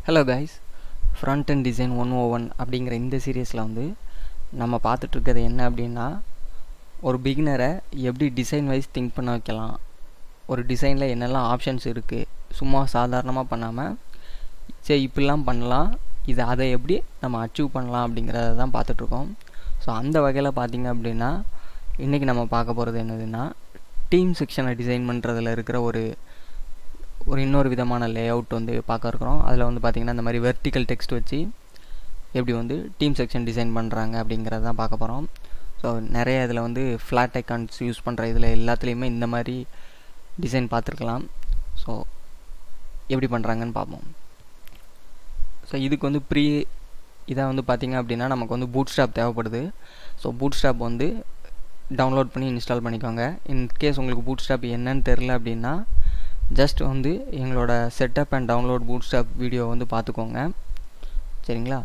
hello guys front end design one o one அப்படிங்கிற இந்த சீரியஸில் வந்து நம்ம பார்த்துட்ருக்கிறது என்ன அப்படின்னா ஒரு பிகினரை எப்படி டிசைன் வைஸ் திங்க் பண்ண வைக்கலாம் ஒரு டிசைனில் என்னெல்லாம் ஆப்ஷன்ஸ் இருக்குது சும்மா சாதாரணமாக பண்ணாமல் சரி இப்படிலாம் பண்ணலாம் இது அதை எப்படி நம்ம அச்சீவ் பண்ணலாம் அப்படிங்கிறத தான் பார்த்துட்ருக்கோம் ஸோ அந்த வகையில் பார்த்தீங்க அப்படின்னா இன்றைக்கி நம்ம பார்க்க போகிறது என்னதுன்னா டீம் செக்ஷனை டிசைன் பண்ணுறதுல இருக்கிற ஒரு ஒரு இன்னொரு விதமான லே அவுட் வந்து பார்க்க இருக்கிறோம் அதில் வந்து பார்த்திங்கன்னா இந்த மாதிரி வெர்டிக்கல் டெக்ஸ்ட் வச்சு எப்படி வந்து டீம் செக்ஷன் டிசைன் பண்ணுறாங்க அப்படிங்கிறத தான் பார்க்க போகிறோம் ஸோ நிறைய இதில் வந்து ஃப்ளாட் ஐக்கான்ஸ் யூஸ் பண்ணுற இதில் எல்லாத்துலேயுமே இந்த மாதிரி டிசைன் பார்த்துருக்கலாம் ஸோ எப்படி பண்ணுறாங்கன்னு பார்ப்போம் ஸோ இதுக்கு வந்து ப்ரீ இதாக வந்து பார்த்திங்க அப்படின்னா நமக்கு வந்து பூட் ஸ்டாப் தேவைப்படுது ஸோ பூட் ஸ்டாப் வந்து டவுன்லோட் பண்ணி இன்ஸ்டால் பண்ணிக்கோங்க இன்கேஸ் உங்களுக்கு பூட் ஸ்டாப் என்னன்னு தெரில அப்படின்னா ஜஸ்ட் வந்து எங்களோட setup and download Bootstrap video வந்து பார்த்துக்கோங்க சரிங்களா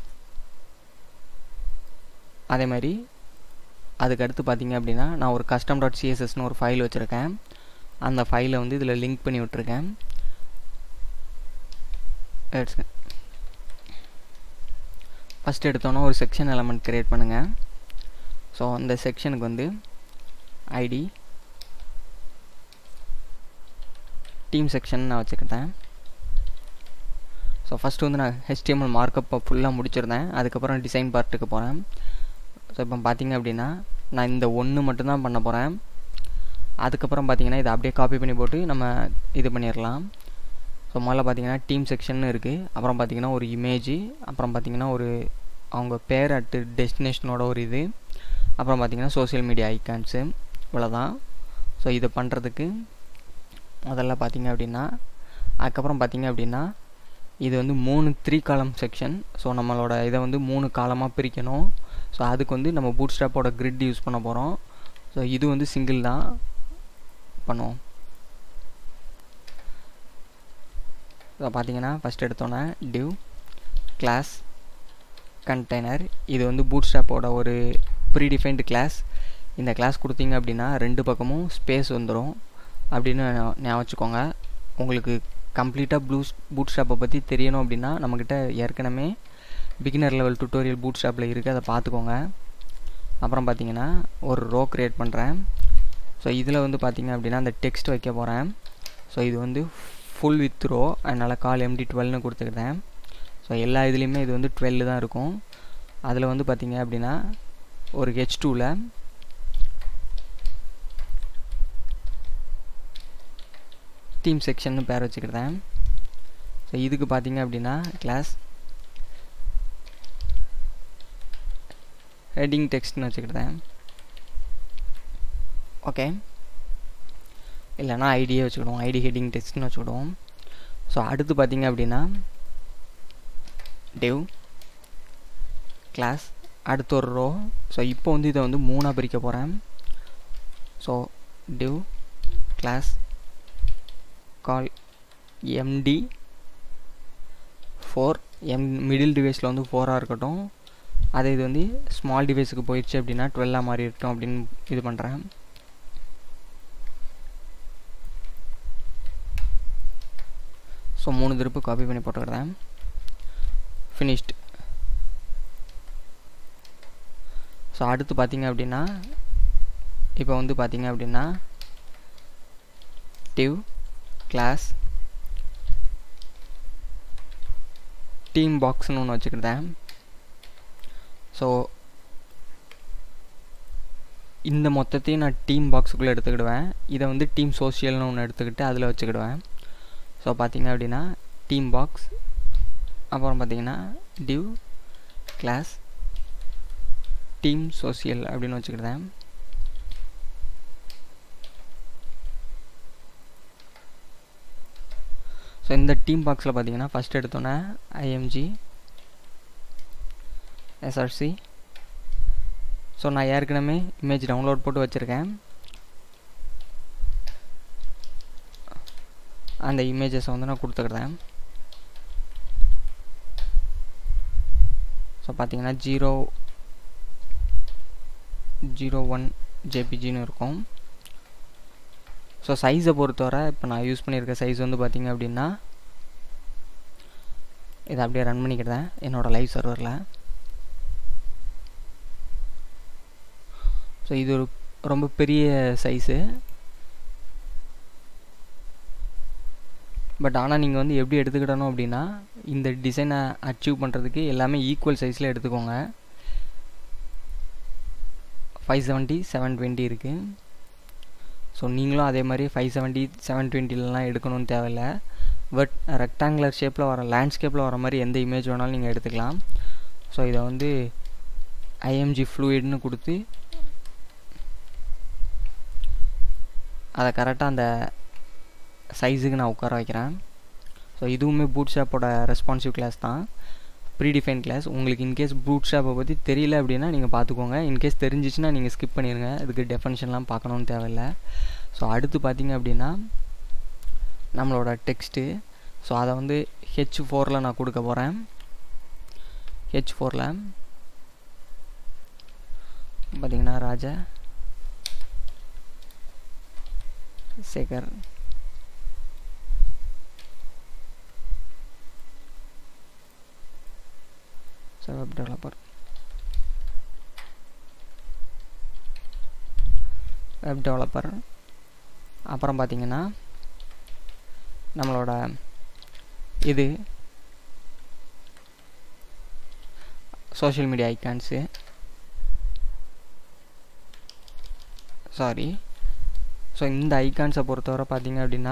அதே மாதிரி அதுக்கு அடுத்து பார்த்தீங்க அப்படின்னா நான் ஒரு கஸ்டம் டாட் சிஎஸ்எஸ்னு ஒரு ஃபைல் வச்சுருக்கேன் அந்த ஃபைலை வந்து இதில் லிங்க் பண்ணி விட்ருக்கேன் ஃபஸ்ட் எடுத்தோன்னா ஒரு செக்ஷன் எலமெண்ட் க்ரியேட் பண்ணுங்கள் ஸோ அந்த செக்ஷனுக்கு வந்து ஐடி டீம் செக்ஷன் நான் வச்சுக்கிட்டேன் ஸோ ஃபஸ்ட்டு வந்து நான் ஹெச்டிஎம்எல் மார்க்கப்பை ஃபுல்லாக முடிச்சிருந்தேன் அதுக்கப்புறம் டிசைன் பார்ட்டுக்கு போகிறேன் ஸோ இப்போ பார்த்தீங்க அப்படின்னா நான் இந்த ஒன்று மட்டும்தான் பண்ண போகிறேன் அதுக்கப்புறம் பார்த்தீங்கன்னா இதை அப்படியே காப்பி பண்ணி போட்டு நம்ம இது பண்ணிடலாம் ஸோ முதல்ல பார்த்தீங்கன்னா டீம் செக்ஷன் இருக்குது அப்புறம் பார்த்தீங்கன்னா ஒரு இமேஜ் அப்புறம் பார்த்தீங்கன்னா ஒரு அவங்க பேர் அட்டு டெஸ்டினேஷனோட ஒரு இது அப்புறம் பார்த்தீங்கன்னா சோசியல் மீடியா ஐக்கான்ஸு இவ்வளோதான் ஸோ இதை பண்ணுறதுக்கு முதல்ல பார்த்தீங்க அப்படின்னா அதுக்கப்புறம் பார்த்தீங்க அப்படின்னா இது வந்து மூணு த்ரீ காலம் செக்ஷன் ஸோ நம்மளோட இதை வந்து மூணு காலமாக பிரிக்கணும் ஸோ அதுக்கு வந்து நம்ம பூட் ஸ்டாப்போட கிரிட் யூஸ் பண்ண போகிறோம் ஸோ இது வந்து சிங்கிள் தான் பண்ணுவோம் ஸோ பார்த்தீங்கன்னா ஃபஸ்ட் எடுத்தோன்னே டிவ் கிளாஸ் கண்டெய்னர் இது வந்து பூட் ஸ்டாப்போட ஒரு ப்ரீடிஃபைன்டு கிளாஸ் இந்த கிளாஸ் கொடுத்தீங்க அப்படின்னா ரெண்டு பக்கமும் ஸ்பேஸ் வந்துடும் அப்படின்னு ஞாபகம் வச்சுக்கோங்க உங்களுக்கு கம்ப்ளீட்டாக ப்ளூ பூட் ஸ்டாப்பை பற்றி தெரியணும் அப்படின்னா நம்மக்கிட்ட ஏற்கனவே பிகினர் லெவல் டுட்டோரியல் பூட் ஸ்டாப்பில் இருக்குது அதை பார்த்துக்கோங்க அப்புறம் பார்த்தீங்கன்னா ஒரு ரோ க்ரியேட் பண்ணுறேன் ஸோ இதில் வந்து பார்த்தீங்க அப்படின்னா அந்த டெக்ஸ்ட் வைக்க போகிறேன் ஸோ இது வந்து ஃபுல் வித் ரோ அதனால் கால் எம்டி டுவெல்னு கொடுத்துக்கிட்டேன் ஸோ எல்லா இதுலேயுமே இது வந்து டுவெல் தான் இருக்கும் அதில் வந்து பார்த்தீங்க அப்படின்னா ஒரு ஹெச் டூவில் டீம் செக்ஷன் பேர் வச்சுக்கிட்டேன் ஸோ இதுக்கு பார்த்தீங்க அப்படின்னா கிளாஸ் ஹெட்டிங் டெக்ஸ்ட்னு வச்சுக்கிட்டேன் ஓகே இல்லைனா ஐடியே வச்சுக்கிடுவோம் ஐடி ஹெட்டிங் டெக்ஸ்ட்னு வச்சுக்கிடுவோம் ஸோ அடுத்து பார்த்தீங்க அப்படின்னா டெவ் கிளாஸ் அடுத்த ஒரு ரோ ஸோ இப்போ வந்து இதை வந்து மூணாக பிரிக்க போகிறேன் so div class col MD four M middle டிவைஸில் வந்து ஃபோராக இருக்கட்டும் அதே இது வந்து ஸ்மால் டிவைஸுக்கு போயிடுச்சு அப்படின்னா டுவெல்லாக மாறி இருக்கட்டும் அப்படின்னு இது பண்ணுறேன் ஸோ மூணு திருப்பு காப்பி பண்ணி போட்டுக்கிறேன் ஃபினிஷ்டு ஸோ அடுத்து பார்த்தீங்க அப்படின்னா இப்போ வந்து பார்த்தீங்க அப்படின்னா டிவ் கிளாஸ் டீம் பாக்ஸ்னு ஒன்று வச்சுக்கிட்டேன் ஸோ இந்த மொத்தத்தையும் நான் டீம் பாக்ஸுக்குள்ளே எடுத்துக்கிடுவேன் இதை வந்து டீம் சோஷியல்னு ஒன்று எடுத்துக்கிட்டு அதில் வச்சுக்கிடுவேன் ஸோ பார்த்தீங்க அப்படின்னா டீம் பாக்ஸ் அப்புறம் பார்த்தீங்கன்னா டிவ் கிளாஸ் டீம் சோசியல் அப்படின்னு வச்சுக்கிட்டேன் ஸோ இந்த டீம் பாக்ஸில் பார்த்தீங்கன்னா ஃபஸ்ட் எடுத்தோன்னே ஐஎம்ஜி எஸ்ஆர்சி ஸோ நான் ஏற்கனவே இமேஜ் டவுன்லோட் போட்டு வச்சுருக்கேன் அந்த இமேஜஸை வந்து நான் கொடுத்துக்கிறேன் ஸோ பார்த்தீங்கன்னா ஜீரோ ஜீரோ ஒன் ஜேபிஜின்னு இருக்கும் ஸோ சைஸை பொறுத்தவரை இப்போ நான் யூஸ் பண்ணியிருக்க சைஸ் வந்து பார்த்திங்க அப்படின்னா இதை அப்படியே ரன் பண்ணிக்கிட்டேன் என்னோடய லைவ் சர்வரில் ஸோ இது ஒரு ரொம்ப பெரிய சைஸு பட் ஆனால் நீங்கள் வந்து எப்படி எடுத்துக்கிடணும் அப்படின்னா இந்த டிசைனை அச்சீவ் பண்ணுறதுக்கு எல்லாமே ஈக்குவல் சைஸில் எடுத்துக்கோங்க ஃபைவ் செவன்ட்டி செவன் டுவெண்ட்டி இருக்குது ஸோ நீங்களும் அதே மாதிரி ஃபைவ் செவன்ட்டி செவன் டுவெண்ட்டிலலாம் எடுக்கணும்னு தேவையில்ல பட் ரெக்டாங்குலர் ஷேப்பில் வர லேண்ட்ஸ்கேப்பில் வர மாதிரி எந்த இமேஜ் வேணாலும் நீங்கள் எடுத்துக்கலாம் ஸோ இதை வந்து ஐஎம்ஜி ஃப்ளூயிட்னு கொடுத்து அதை கரெக்டாக அந்த சைஸுக்கு நான் உட்கார வைக்கிறேன் ஸோ இதுவுமே பூட் ஷாப்போட ரெஸ்பான்சிவ் கிளாஸ் தான் ப்ரீடிஃபைன் கிளாஸ் உங்களுக்கு இன்கேஸ் பூட் ஷாப்பை பற்றி தெரியல அப்படின்னா நீங்கள் பார்த்துக்கோங்க இன்கேஸ் தெரிஞ்சிச்சுன்னா நீங்கள் ஸ்கிப் பண்ணிடுங்க இதுக்கு டெஃபனிஷன்லாம் பார்க்கணுன்னு தேவையில்ல ஸோ அடுத்து பார்த்தீங்க அப்படின்னா நம்மளோட டெக்ஸ்ட்டு ஸோ அதை வந்து ஹெச் ஃபோரில் நான் கொடுக்க போகிறேன் ஹெச் ஃபோரில் பார்த்தீங்கன்னா Raja Sekhar so web developer web developer அப்புறம் பார்த்தீங்கன்னா நம்மளோட இது social media icons sorry so இந்த ஐக்கான்ஸை பொறுத்தவரை பார்த்தீங்க அப்படின்னா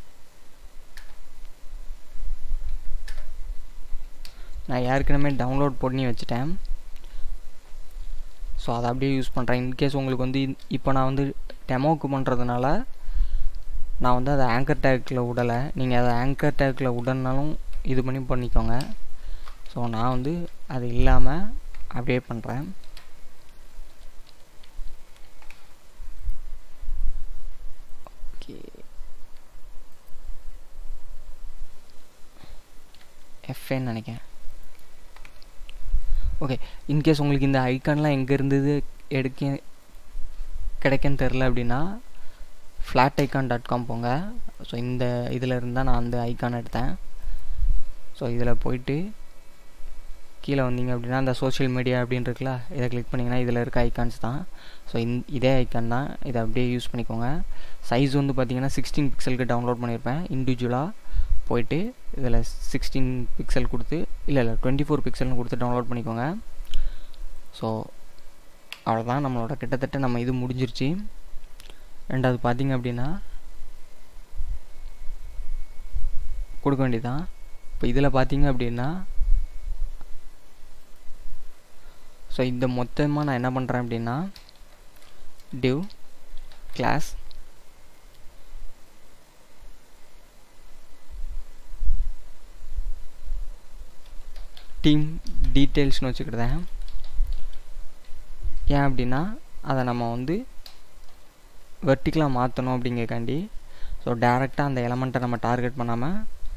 நான் ஏற்கனவே டவுன்லோட் பண்ணி வச்சுட்டேன் ஸோ அதை அப்படியே யூஸ் பண்ணுறேன் இன்கேஸ் உங்களுக்கு வந்து இப்போ நான் வந்து டெமோக்கு பண்ணுறதுனால நான் வந்து அதை ஆங்கர் டேக்கில் விடலை நீங்கள் அதை ஆங்கர் டேக்கில் விடனாலும் இது பண்ணி பண்ணிக்கோங்க ஸோ நான் வந்து அது இல்லாமல் அப்படியே பண்ணுறேன் ஓகே எஃப்ஏன்னு நினைக்கிறேன் ஓகே இன்கேஸ் உங்களுக்கு இந்த ஐக்கான்லாம் எங்கே இருந்தது எடுக்க கிடைக்குன்னு தெரில அப்படின்னா ஃப்ளாட் ஐக்கான் டாட் காம் போங்க ஸோ இந்த இதில் இருந்தால் நான் அந்த ஐக்கான் எடுத்தேன் ஸோ இதில் போயிட்டு கீழே வந்தீங்க அப்படின்னா அந்த சோஷியல் மீடியா அப்படின்னு இருக்குல்ல இதை கிளிக் பண்ணிங்கன்னா இதில் இருக்க ஐக்கான்ஸ் தான் ஸோ இந் இதே ஐக்கான் தான் இதை அப்படியே யூஸ் பண்ணிக்கோங்க சைஸ் வந்து பார்த்தீங்கன்னா சிக்ஸ்டீன் பிக்சலுக்கு டவுன்லோட் பண்ணியிருப்பேன் இண்டிவிஜுவலாக போயிட்டு இதில் சிக்ஸ்டீன் பிக்சல் கொடுத்து இல்லை இல்லை டுவெண்ட்டி ஃபோர் பிக்சல்னு கொடுத்து டவுன்லோட் பண்ணிக்கோங்க ஸோ அவ்வளோதான் நம்மளோட கிட்டத்தட்ட நம்ம இது முடிஞ்சிருச்சு ரெண்டாவது பார்த்தீங்க அப்படின்னா கொடுக்க வேண்டியதான் இப்போ இதில் பார்த்தீங்க அப்படின்னா ஸோ இந்த மொத்தமாக நான் என்ன பண்ணுறேன் அப்படின்னா டிவ் கிளாஸ் டீம் டீட்டெயில்ஸ்னு வச்சுக்கிட்டேன் ஏன் அப்படின்னா அதை நம்ம வந்து வெர்டிக்கலாக மாற்றணும் அப்படிங்கக்காண்டி ஸோ டேரெக்டாக அந்த எலமெண்ட்டை நம்ம டார்கெட் பண்ணாமல்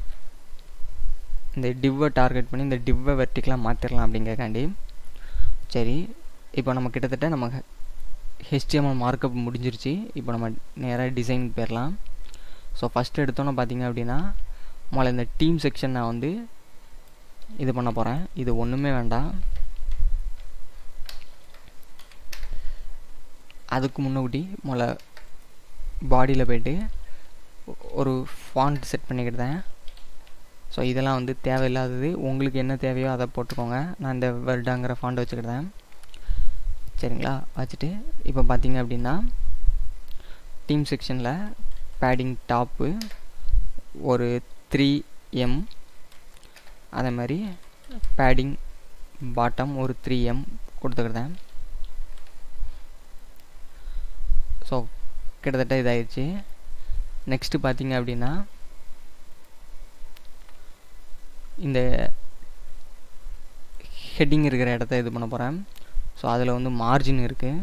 இந்த டிவ்வை டார்கெட் பண்ணி இந்த டிவ்வை வெர்டிக்கலாக மாற்றிடலாம் அப்படிங்கக்காண்டி சரி இப்போ நம்ம கிட்டத்தட்ட நம்ம ஹெச்டிஎம்எல் மார்க்கப் முடிஞ்சிருச்சு இப்போ நம்ம நேராக டிசைன் போயிடலாம் ஸோ ஃபஸ்ட்டு எடுத்தோன்னே பார்த்தீங்க அப்படின்னா முதல்ல இந்த டீம் செக்ஷன் நான் வந்து இது பண்ண போகிறேன் இது ஒன்றுமே வேண்டாம் அதுக்கு முன்னாடி முதல்ல பாடியில் போய்ட்டு ஒரு ஃபாண்ட் செட் பண்ணிக்கிட்டேன் ஸோ இதெல்லாம் வந்து தேவையில்லாதது உங்களுக்கு என்ன தேவையோ அதை போட்டுக்கோங்க நான் இந்த வெர்டாங்கிற ஃபாண்ட் வச்சுக்கிட்டேன் சரிங்களா வச்சுட்டு இப்போ பார்த்தீங்க அப்படின்னா டீம் செக்ஷனில் பேடிங் டாப்பு ஒரு த்ரீ எம் அதே மாதிரி பேடிங் பாட்டம் ஒரு த்ரீ எம் கொடுத்துக்கிட்டேன் ஸோ கிட்டத்தட்ட இதாகிடுச்சு நெக்ஸ்ட்டு பார்த்தீங்க அப்படின்னா இந்த ஹெட்டிங் இருக்கிற இடத்த இது பண்ண போகிறேன் ஸோ அதில் வந்து மார்ஜின் இருக்குது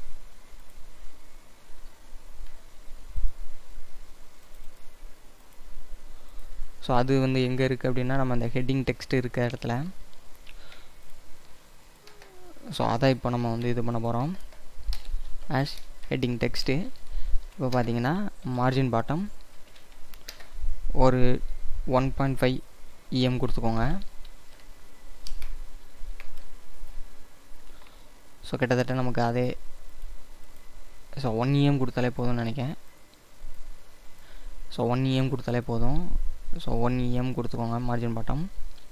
ஸோ அது வந்து எங்கே இருக்குது அப்படின்னா நம்ம அந்த ஹெட்டிங் டெக்ஸ்ட் இருக்க இடத்துல ஸோ அதை இப்போ நம்ம வந்து இது பண்ண போகிறோம் ஆஷ் ஹெட்டிங் டெக்ஸ்ட்டு இப்போ பார்த்தீங்கன்னா மார்ஜின் பாட்டம் ஒரு ஒன் பாயிண்ட் ஃபைவ் இஎம் கொடுத்துக்கோங்க ஸோ கிட்டத்தட்ட நமக்கு அதே ஸோ ஒன் இஎம் கொடுத்தாலே போதும்னு நினைக்கிறேன் ஸோ ஒன் இஎம் கொடுத்தாலே போதும் ஸோ ஒன் இஎம் கொடுத்துக்கோங்க மார்ஜின் பாட்டம்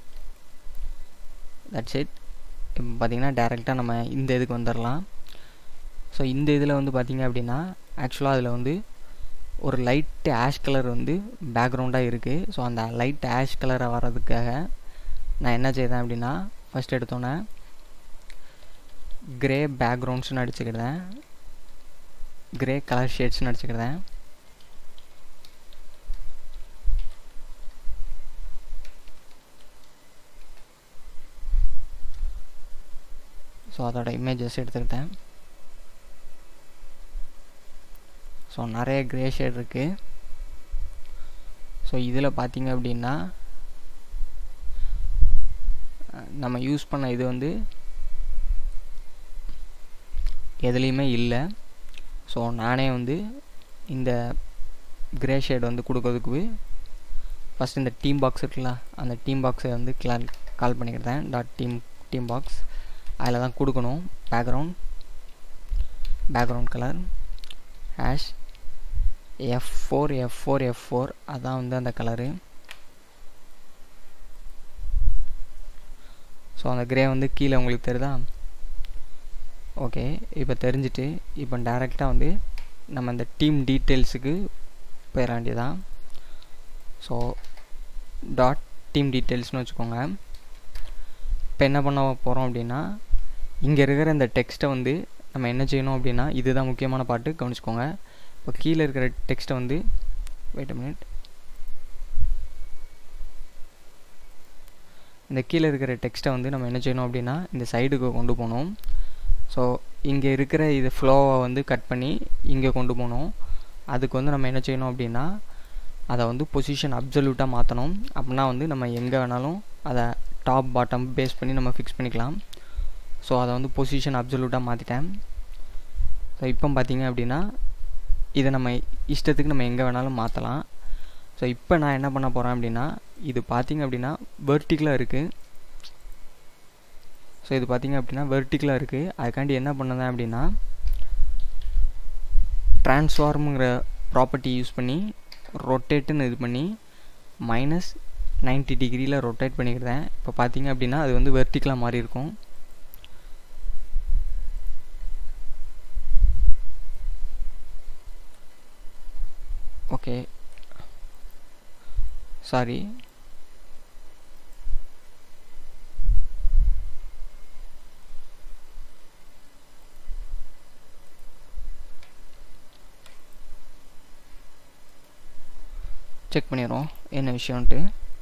தட்ஸ் இட் இப்போ பார்த்தீங்கன்னா டேரெக்டாக நம்ம இந்த இதுக்கு வந்துடலாம் ஸோ இந்த இதில் வந்து பார்த்திங்க அப்படின்னா ஆக்சுவலாக அதில் வந்து ஒரு லைட் ஆஷ் கலர் வந்து பேக்ரவுண்டாக இருக்குது ஸோ அந்த லைட் ஆஷ் கலரை வர்றதுக்காக நான் என்ன செய்தேன் அப்படின்னா ஃபஸ்ட் எடுத்தோன்னே கிரே பேக்ரவுண்ட்ஸ்னு அடிச்சுக்கிட்டேன் கிரே கலர் ஷேட்ஸ்னு அடிச்சுக்கிட்டேன் ஸோ அதோட இமேஜஸ் எடுத்துக்கிட்டேன் ஸோ நிறைய க்ரே ஷேட் இருக்குது ஸோ இதில் பார்த்தீங்க அப்படின்னா நம்ம யூஸ் பண்ண இது வந்து எதுலேயுமே இல்லை ஸோ நானே வந்து இந்த க்ரே ஷேட் வந்து கொடுக்கறதுக்கு ஃபஸ்ட் இந்த டீம் பாக்ஸ் இருக்குல்ல அந்த டீம் பாக்ஸை வந்து கிளால் கால் பண்ணிக்கிட்டேன் டாட் டீம் டீம் பாக்ஸ் அதில் தான் கொடுக்கணும் background background colour hash F four F four F four அதான் வந்து அந்த கலரு ஸோ அந்த க்ரே வந்து கீழே உங்களுக்கு தெரியுதா ஓகே இப்போ தெரிஞ்சுட்டு இப்போ டேரெக்டாக வந்து நம்ம இந்த டீம் டீட்டெயில்ஸுக்கு போயிட வேண்டியதான் ஸோ டாட் டீம் டீட்டெயில்ஸ்னு வச்சுக்கோங்க இப்போ என்ன பண்ண போகிறோம் அப்படின்னா இங்கே இருக்கிற இந்த டெக்ஸ்ட்டை வந்து நம்ம என்ன செய்யணும் அப்படின்னா இதுதான் முக்கியமான பாட்டு கவனிச்சுக்கோங்க இப்போ கீழே இருக்கிற டெக்ஸ்ட்டை வந்து வெயிட் மினிட் இந்த கீழே இருக்கிற டெக்ஸ்ட்டை வந்து நம்ம என்ன செய்யணும் அப்படின்னா இந்த சைடுக்கு கொண்டு போகணும் ஸோ இங்கே இருக்கிற இது ஃப்ளோவை வந்து கட் பண்ணி இங்கே கொண்டு போகணும் அதுக்கு வந்து நம்ம என்ன செய்யணும் அப்படின்னா அதை வந்து பொசிஷன் அப்சல்யூட்டாக மாற்றணும் அப்படின்னா வந்து நம்ம எங்கே வேணாலும் அதை டாப் பாட்டம் பேஸ் பண்ணி நம்ம ஃபிக்ஸ் பண்ணிக்கலாம் ஸோ அதை வந்து பொசிஷன் அப்சல்யூட்டாக மாற்றிட்டேன் ஸோ இப்போ பார்த்தீங்க அப்படின்னா இதை நம்ம இஷ்டத்துக்கு நம்ம எங்கே வேணாலும் மாற்றலாம் ஸோ இப்போ நான் என்ன பண்ண போகிறேன் அப்படின்னா இது பார்த்திங்க அப்படின்னா வெர்டிக்கலாக இருக்குது ஸோ இது பார்த்திங்க அப்படின்னா வெர்டிக்கலாக இருக்குது அதுக்காண்டி என்ன பண்ணதேன் அப்படின்னா ட்ரான்ஸ்ஃபார்முங்கிற ப்ராப்பர்ட்டி யூஸ் பண்ணி ரொட்டேட்டுன்னு இது பண்ணி மைனஸ் நைன்ட்டி டிகிரியில் ரொட்டேட் பண்ணிக்கிறேன் இப்போ பார்த்தீங்க அப்படின்னா அது வந்து வெர்டிக்கலாக மாறி இருக்கும் ஓகே சாரி செக் பண்ணிடுறோம் என்ன விஷயம்ன்ட்டு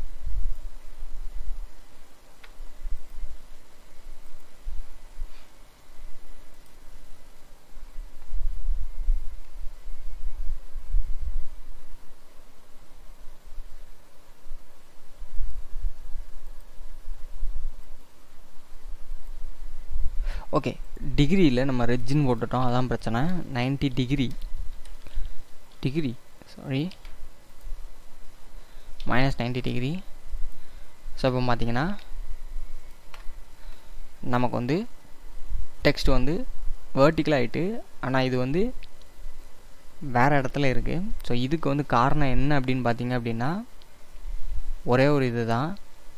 ஓகே டிகிரியில் நம்ம ரெஜ்ஜின்னு போட்டுட்டோம் அதான் பிரச்சனை ninety degree degree sorry minus ninety degree so இப்போ பார்த்தீங்கன்னா நமக்கு வந்து டெக்ஸ்ட் வந்து வேர்ட்டிக்கல் ஆகிட்டு ஆனால் இது வந்து வேறு இடத்துல இருக்குது ஸோ இதுக்கு வந்து காரணம் என்ன அப்படின்னு பார்த்தீங்க அப்படின்னா ஒரே ஒரு இது தான்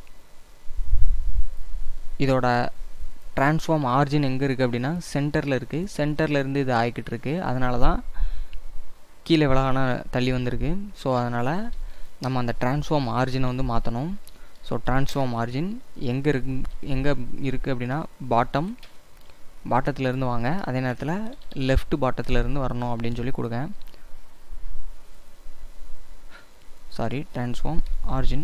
இதோட ட்ரான்ஸ்ஃபார்ம் ஆர்ஜின் எங்கே இருக்குது அப்படின்னா சென்டரில் இருக்குது சென்டர்லேருந்து இது ஆகிக்கிட்டு இருக்குது அதனால தான் கீழே விலகான தள்ளி வந்திருக்கு ஸோ அதனால் நம்ம அந்த ட்ரான்ஸ்ஃபார்ம் ஆர்ஜினை வந்து மாற்றணும் ஸோ ட்ரான்ஸ்ஃபார்ம் ஆர்ஜின் எங்கே இருக்கு எங்கே இருக்குது அப்படின்னா பாட்டம் பாட்டத்துலேருந்து வாங்க அதே நேரத்தில் லெஃப்ட் பாட்டத்துலேருந்து வரணும் அப்படின்னு சொல்லி கொடுங்க சாரி ட்ரான்ஸ்ஃபார்ம் ஆர்ஜின்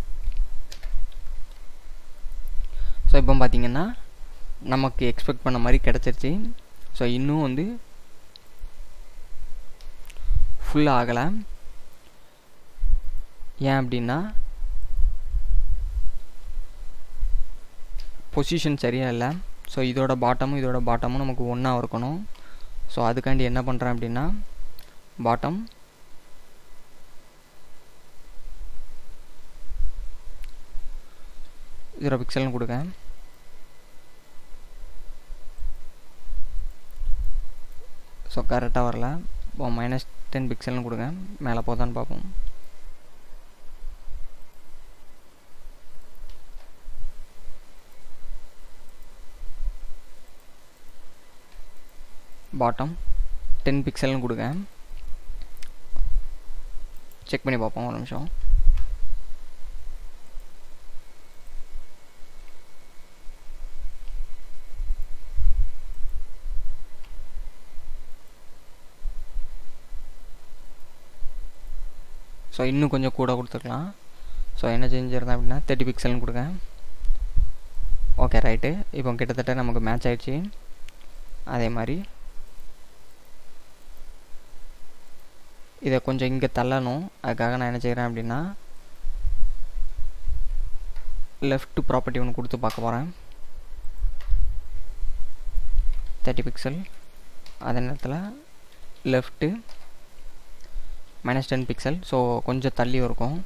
ஸோ இப்போ பார்த்தீங்கன்னா நமக்கு எக்ஸ்பெக்ட் பண்ண மாதிரி கிடச்சிருச்சு ஸோ இன்னும் வந்து ஃபுல் ஆகலை ஏன் அப்படின்னா பொசிஷன் சரியாக இல்லை ஸோ இதோட பாட்டமும் இதோட பாட்டமும் நமக்கு ஒன்றா இருக்கணும் ஸோ அதுக்காண்டி என்ன பண்ணுறேன் அப்படின்னா பாட்டம் ஜீரோ பிக்சல்னு கொடுங்க ஸோ கரெக்டாக வரல இப்போ மைனஸ் டென் பிக்சல்னு கொடுங்க மேலே போதான்னு பார்ப்போம் பாட்டம் டென் பிக்சல்னு கொடுங்க செக் பண்ணி பார்ப்போம் ஒரு நிமிஷம் ஸோ இன்னும் கொஞ்சம் கூட கொடுத்துக்கலாம் ஸோ என்ன செஞ்சிருந்தேன் அப்படின்னா தேர்ட்டி பிக்சல்னு கொடுங்க ஓகே ரைட்டு இப்போ கிட்டத்தட்ட நமக்கு மேட்ச் ஆயிடுச்சு அதே மாதிரி இதை கொஞ்சம் இங்கே தள்ளணும் அதுக்காக நான் என்ன செய்கிறேன் அப்படின்னா லெஃப்ட் ப்ராப்பர்ட்டி ஒன்று கொடுத்து பார்க்க போகிறேன் தேர்ட்டி பிக்சல் அதே நேரத்தில் left minus ten pixel so கொஞ்சம் தள்ளி இருக்கும்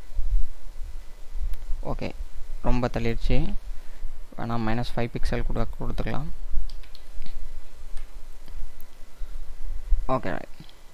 ஓகே ரொம்ப தள்ளிடுச்சு வேணால் மைனஸ் ஃபைவ் பிக்சல் கூட கொடுத்துக்கலாம் ஓகே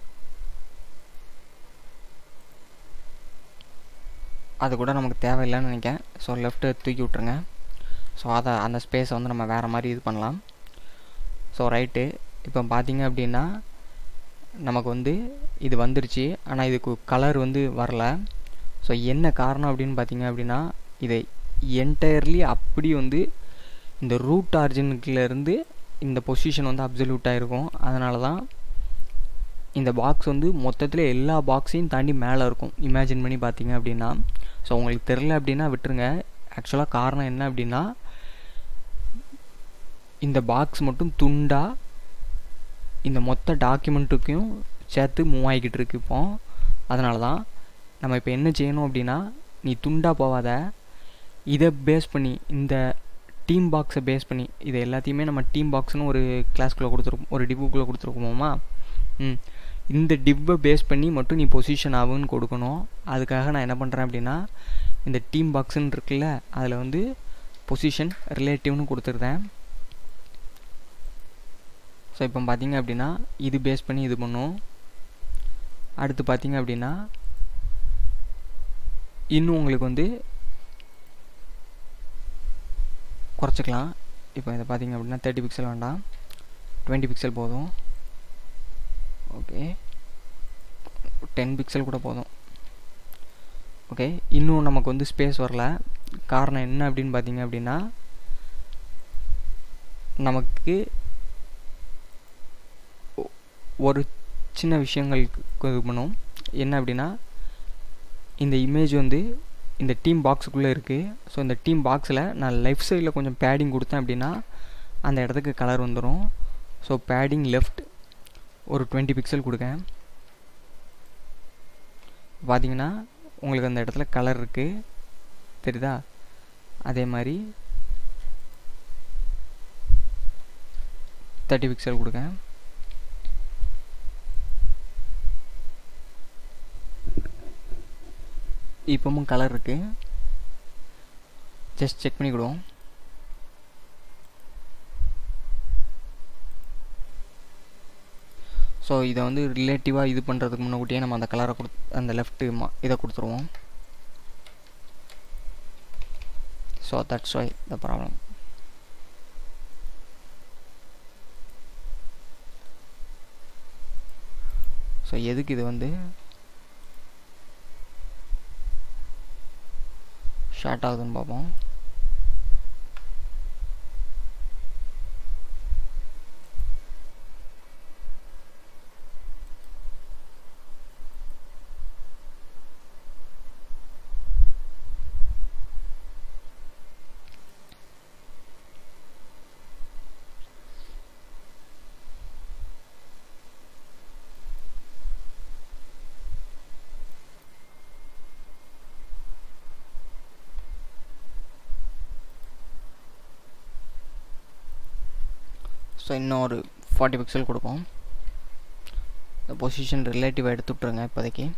அது கூட நமக்கு தேவையில்லைன்னு நினைக்கிறேன் ஸோ லெஃப்ட்டு தூக்கி விட்ருங்க ஸோ அதை அந்த ஸ்பேஸை வந்து நம்ம வேறு மாதிரி இது பண்ணலாம் ஸோ ரைட்டு இப்போ பார்த்தீங்க அப்படின்னா நமக்கு வந்து இது வந்துருச்சு ஆனால் இதுக்கு கலர் வந்து வரல ஸோ என்ன காரணம் அப்படின்னு பார்த்தீங்க அப்படின்னா இதை என்டையர்லி அப்படி வந்து இந்த ரூட் ஆர்ஜினுக்குலேருந்து இந்த பொசிஷன் வந்து அப்சல்யூட்டாக இருக்கும் அதனால தான் இந்த பாக்ஸ் வந்து மொத்தத்தில் எல்லா பாக்ஸையும் தாண்டி மேலே இருக்கும் இமேஜின் பண்ணி பார்த்தீங்க அப்படின்னா ஸோ உங்களுக்கு தெரில அப்படின்னா விட்டுருங்க ஆக்சுவலாக காரணம் என்ன அப்படின்னா இந்த பாக்ஸ் மட்டும் துண்டாக இந்த மொத்த டாக்குமெண்ட்டுக்கும் சேர்த்து மூவ் ஆகிக்கிட்டு இருக்கு இப்போ அதனால தான் நம்ம இப்போ என்ன செய்யணும் அப்படின்னா நீ துண்டாக போகாத இதை பேஸ் பண்ணி இந்த டீம் பாக்ஸை பேஸ் பண்ணி இதை எல்லாத்தையுமே நம்ம டீம் பாக்ஸ்னு ஒரு கிளாஸ்க்குள்ளே கொடுத்துருக்கோம் ஒரு டிப்புக்குள்ளே கொடுத்துருக்கோமா ம் இந்த டிவ்வை பேஸ் பண்ணி மட்டும் நீ பொசிஷன் ஆகுன்னு கொடுக்கணும் அதுக்காக நான் என்ன பண்ணுறேன் அப்படின்னா இந்த டீம் பாக்ஸுன்னு இருக்குல்ல அதில் வந்து பொசிஷன் ரிலேட்டிவ்னு கொடுத்துருந்தேன் ஸோ இப்போ பார்த்தீங்க அப்படின்னா இது பேஸ் பண்ணி இது பண்ணும் அடுத்து பார்த்தீங்க அப்படின்னா இன்னும் உங்களுக்கு வந்து குறைச்சிக்கலாம் இப்போ இதை பார்த்தீங்க அப்படின்னா தேர்ட்டி பிக்சல் வேண்டாம் டுவெண்ட்டி பிக்சல் போதும் ஓகே டென் பிக்சல் கூட போதும் ஓகே இன்னும் நமக்கு வந்து ஸ்பேஸ் வரல காரணம் என்ன அப்படின்னு பார்த்தீங்க அப்படின்னா நமக்கு ஒரு சின்ன விஷயங்கள் இது பண்ணும் என்ன அப்படின்னா இந்த இமேஜ் வந்து இந்த டீம் பாக்ஸுக்குள்ளே இருக்குது ஸோ இந்த டீம் பாக்ஸில் நான் லெஃப்ட் சைடில் கொஞ்சம் பேடிங் கொடுத்தேன் அப்படின்னா அந்த இடத்துக்கு கலர் வந்துடும் ஸோ பேடிங் லெஃப்ட் ஒரு டுவெண்ட்டி பிக்சல் கொடுங்க பார்த்தீங்கன்னா உங்களுக்கு அந்த இடத்துல கலர் இருக்குது தெரியுதா அதே மாதிரி தேர்ட்டி பிக்சல் கொடுங்க இப்போவும் கலர் இருக்குது ஜஸ்ட் செக் பண்ணிக்கிடுவோம் ஸோ இதை வந்து ரிலேட்டிவாக இது பண்ணுறதுக்கு முன்னாடியே நம்ம அந்த கலரை கொடு அந்த லெஃப்ட்டு இதை கொடுத்துருவோம் so that's why the problem so எதுக்கு இது வந்து ஷார்ட் ஆகுதுன்னு பார்ப்போம் ஸோ இன்னும் ஒரு ஃபார்ட்டி பிக்சல் கொடுப்போம் இந்த பொசிஷன் ரிலேட்டிவாக எடுத்து விட்ருங்க இப்போதைக்கு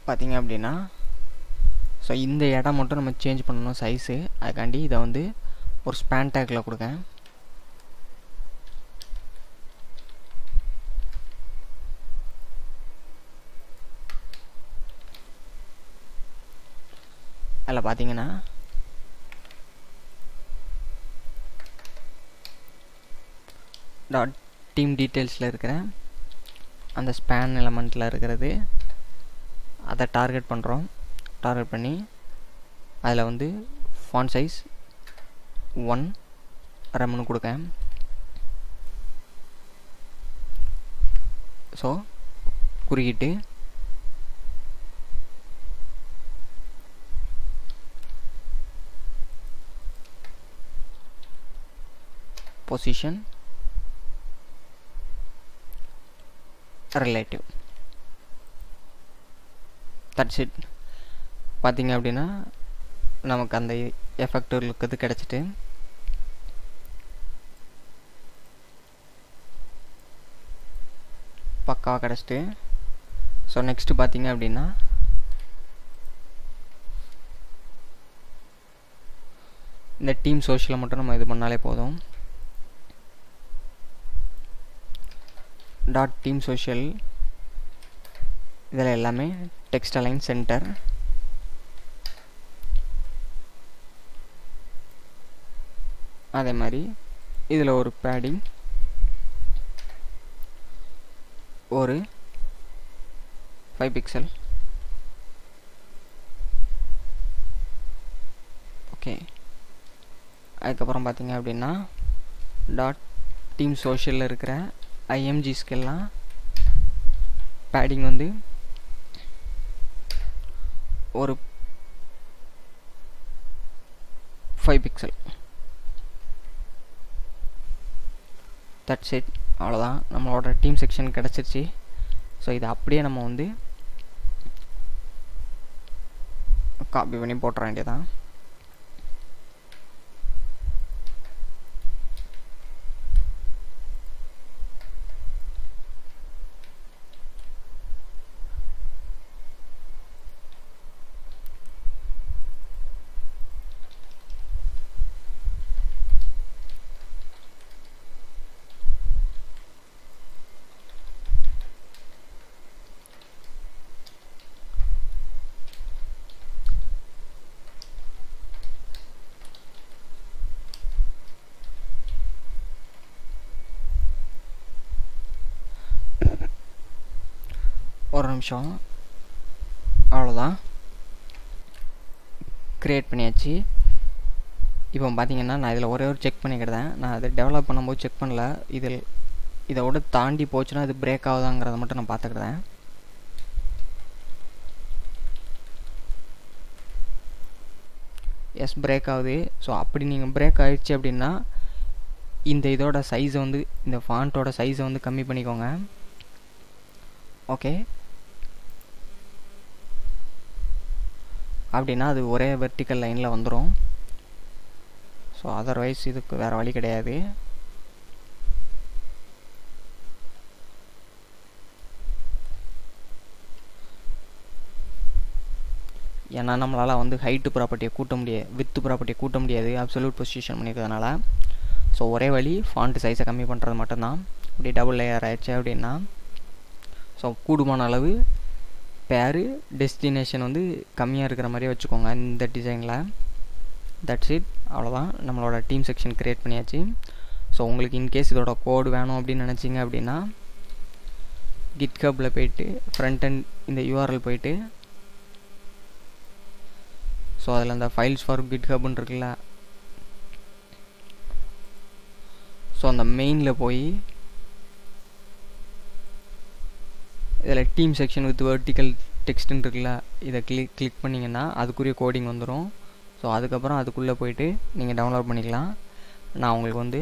பார்த்தீங்க அப்படின்னா ஸோ இந்த இடம் மட்டும் நம்ம சேஞ்ச் பண்ணணும் சைஸு அதுக்காண்டி இதை வந்து ஒரு ஸ்பேன் டேக்கில் கொடுக்கேன் அதில் பார்த்தீங்கன்னா டாட் டீம் டீட்டெயில்ஸில் இருக்கிற அந்த ஸ்பேன் எலமெண்ட்டில் இருக்கிறது அதை டார்கெட் பண்ணுறோம் டார்கெட் பண்ணி அதில் வந்து ஃபான் சைஸ் ஒன் ரெம்னு கொடுக்கேன் ஸோ குறுக்கிட்டு பொசிஷன் ரிலேட்டிவ் தட்ஸ் இட் பார்த்தீங்க அப்படின்னா நமக்கு அந்த எஃபெக்ட் லுக் இது கிடச்சிட்டு பக்காவாக கிடச்சிட்டு ஸோ நெக்ஸ்ட்டு பார்த்தீங்க அப்படின்னா இந்த டீம் சோஷியலை மட்டும் நம்ம இது பண்ணாலே போதும் டாட் டீம் சோஷியல் இதில் எல்லாமே டெக்ஸ்ட் அலைன் சென்டர் அதே மாதிரி இதில் ஒரு பேடிங் ஒரு ஃபைவ் பிக்சல் ஓகே அதுக்கப்புறம் பார்த்தீங்க அப்படின்னா டாட் டீம் சோஷியலில் இருக்கிற ஐஎம்ஜிஸ்க்கெல்லாம் பேடிங் வந்து ஒரு ஃபைவ் பிக்சல் தட்ஸ் இட் அவ்வளோதான் நம்மளோட டீம் செக்ஷன் கிடச்சிருச்சு ஸோ இதை அப்படியே நம்ம வந்து காப்பி பண்ணி போட்டுற வேண்டியதான் ஒரு நிமிஷம் அவ்வளோதான் க்ரியேட் பண்ணியாச்சு இப்போ பார்த்தீங்கன்னா நான் இதில் ஒரே ஒரு செக் பண்ணிக்கிட்டேன் நான் அதை டெவலப் பண்ணும்போது செக் பண்ணல இதில் இதோட தாண்டி போச்சுன்னா இது பிரேக் ஆகுதாங்கிறத மட்டும் நான் பார்த்துக்கிட்டேன் எஸ் பிரேக் ஆகுது ஸோ அப்படி நீங்கள் பிரேக் ஆகிடுச்சு அப்படின்னா இந்த இதோட சைஸை வந்து இந்த ஃபாண்ட்டோட சைஸை வந்து கம்மி பண்ணிக்கோங்க ஓகே அப்படின்னா அது ஒரே வெர்டிக்கல் லைனில் வந்துடும் ஸோ அதர்வைஸ் இதுக்கு வேறு வழி கிடையாது ஏன்னா நம்மளால் வந்து ஹைட்டு ப்ராப்பர்ட்டியை கூட்ட முடியாது வித்து ப்ராப்பர்ட்டியை கூட்ட முடியாது அப்சல்யூட் பொசிஷன் பண்ணியிருக்கிறதுனால ஸோ ஒரே வழி ஃபாண்ட் சைஸை கம்மி பண்ணுறது மட்டும்தான் இப்படி டபுள் லேயர் ஆயிடுச்சு அப்படின்னா ஸோ கூடுமான அளவு பேரு டெஸ்டினேஷன் வந்து கம்மியாக இருக்கிற மாதிரியே வச்சுக்கோங்க இந்த டிசைனில் தட்ஸ் இட் அவ்வளோதான் நம்மளோட டீம் செக்ஷன் க்ரியேட் பண்ணியாச்சு ஸோ உங்களுக்கு இன்கேஸ் இதோட கோடு வேணும் அப்படின்னு நினச்சிங்க அப்படின்னா கிட்ஹப்பில் போயிட்டு ஃப்ரண்ட் அண்ட் இந்த யூஆர்எல் போயிட்டு ஸோ அதில் அந்த ஃபைல்ஸ் ஃபார் கிட்ஹப்னு இருக்குல்ல ஸோ அந்த மெயினில் போய் இதில் டீம் செக்ஷன் வித் வெர்டிக்கல் டெக்ஸ்ட்னு இருக்குல்ல இதை கிளிக் கிளிக் பண்ணிங்கன்னா அதுக்குரிய கோடிங் வந்துடும் ஸோ அதுக்கப்புறம் அதுக்குள்ளே போயிட்டு நீங்கள் டவுன்லோட் பண்ணிக்கலாம் நான் உங்களுக்கு வந்து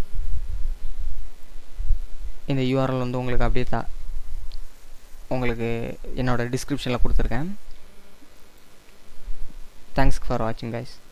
இந்த யூஆர்எல் வந்து உங்களுக்கு அப்படியே தா உங்களுக்கு என்னோடய டிஸ்கிரிப்ஷனில் கொடுத்துருக்கேன் தேங்க்ஸ் ஃபார் வாட்சிங் கைஸ்